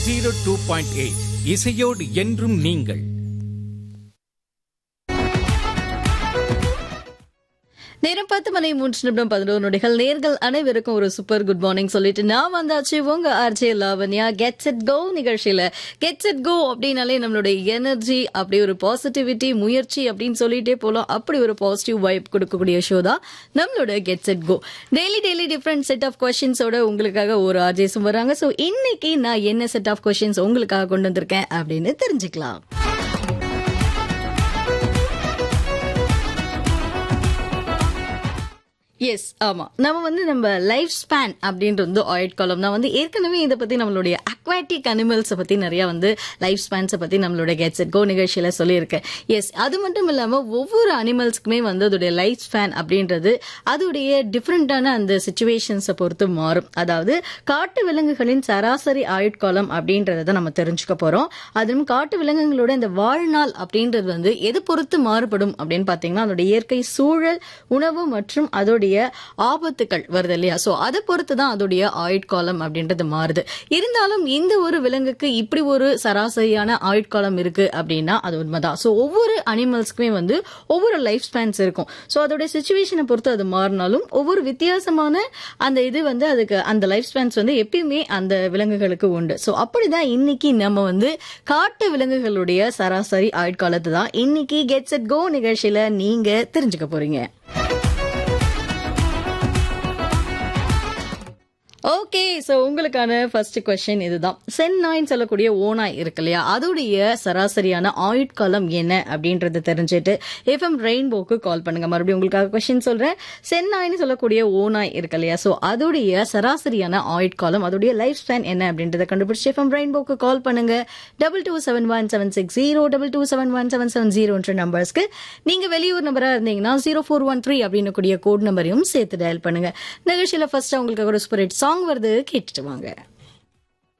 zero two point eight இசையோடு என்றும் நீங்கள் நேரம் பத்து மணி மூன்று நிமிடம் பதினோரு நொடிகள் நேர்கள் அனைவருக்கும் ஒரு சூப்பர் குட் மார்னிங் சொல்லிட்டு நான் வந்தாச்சு உங்க RJ Lavanya gets it go நிகழ்ச்சியில கெட்ஸ் இட் கோ அப்படின்னாலே நம்மளுடைய எனர்ஜி அப்படி ஒரு பாசிட்டிவிட்டி முயற்சி அப்படின்னு சொல்லிட்டே போலாம் அப்படி ஒரு பாசிட்டிவ் வைப் கொடுக்கக்கூடிய ஷோ தான் நம்மளோட gets it go daily daily different set of கொஸ்டின்ஸோட உங்களுக்காக ஒரு ஆர்ஜேஸும் வராங்க ஸோ இன்னைக்கு நான் என்ன செட் ஆஃப் கொஸ்டின்ஸ் உங்களுக்காக கொண்டு வந்திருக்கேன் அப்படின்னு தெரிஞ்சுக்கலாம் எஸ் ஆமா நம்ம வந்து நம்ம லைஃப் ஸ்பேன் அப்படின்றது வந்து ஆயிட் காலம் நான் வந்து ஏற்கனவே இதை பத்தி நம்மளுடைய அக்வாட்டிக் அனிமல்ஸை பத்தி நிறைய வந்து லைஃப் ஸ்பேன்ஸை பத்தி நம்மளுடைய கெட்ஸ் கோ நிகழ்ச்சியில சொல்லியிருக்கேன் எஸ் அது மட்டும் இல்லாம ஒவ்வொரு அனிமல்ஸ்க்குமே வந்து அதோடைய லைஃப் ஸ்பேன் அப்படின்றது அதோடைய டிஃப்ரெண்டான அந்த சுச்சுவேஷன்ஸை பொறுத்து மாறும் அதாவது காட்டு விலங்குகளின் சராசரி ஆயுட்காலம் அப்படின்றத நம்ம தெரிஞ்சுக்க போறோம் அதுவும் காட்டு விலங்குகளோட இந்த வாழ்நாள் அப்படின்றது வந்து எது பொறுத்து மாறுபடும் அப்படின்னு பாத்தீங்கன்னா அதோட இயற்கை சூழல் உணவு மற்றும் அதோடைய ஆபத்துக்கள் வருது இல்லையா சோ அதை பொறுத்து தான் அதோடைய ஆயுட்காலம் அப்படின்றது மாறுது இருந்தாலும் இந்த ஒரு விலங்குக்கு இப்படி ஒரு சராசரியான ஆயுட்காலம் இருக்கு அப்படின்னா அது உண்மைதான் சோ ஒவ்வொரு அனிமல்ஸ்க்குமே வந்து ஒவ்வொரு லைஃப் ஸ்பேன்ஸ் இருக்கும் சோ அதோட சுச்சுவேஷனை பொறுத்து அது மாறினாலும் ஒவ்வொரு வித்தியாசமான அந்த இது வந்து அதுக்கு அந்த லைஃப் ஸ்பேன்ஸ் வந்து எப்பயுமே அந்த விலங்குகளுக்கு உண்டு சோ அப்படிதான் இன்னைக்கு நம்ம வந்து காட்டு விலங்குகளுடைய சராசரி ஆயுட்காலத்தை தான் இன்னைக்கு கெட்ஸ் இட் கோ நிகழ்ச்சியில நீங்க தெரிஞ்சுக்க போறீங்க ஓகே சோ உங்களுக்கான ஃபர்ஸ்ட் கொஸ்டின் இதுதான் சென்னாய்ன்னு சொல்லக்கூடிய ஓனாய் இருக்கு இல்லையா அதோடைய சராசரியான ஆயுட்காலம் என்ன அப்படின்றது தெரிஞ்சுட்டு எஃப்எம் ரெயின்போக்கு கால் பண்ணுங்க மறுபடியும் உங்களுக்காக கொஸ்டின் சொல்றேன் சென்னாய்னு சொல்லக்கூடிய ஓனாய் இருக்கு இல்லையா சோ அதோடைய சராசரியான ஆயுட்காலம் அதோடைய லைஃப் ஸ்பேன் என்ன அப்படின்றத கண்டுபிடிச்சு எஃப்எம் ரெயின்போக்கு கால் பண்ணுங்க double two seven one seven six zero double two seven one seven seven ஜீரோன்ற நம்பர்ஸ்க்கு நீங்க வெளியூர் நம்பரா இருந்தீங்கன்னா ஜீரோ ஃபோர் ஒன் த்ரீ அப்படின்னு கூடிய கோட் நம்பரையும் சேர்த்து டயல் பண்ணுங்க நிகழ்ச்சியில ஃபர்ஸ்ட் உங்களுக்கு ஒரு சூப்பர் ஹிட் சாங் வருது கேட்டுட்டு வாங்க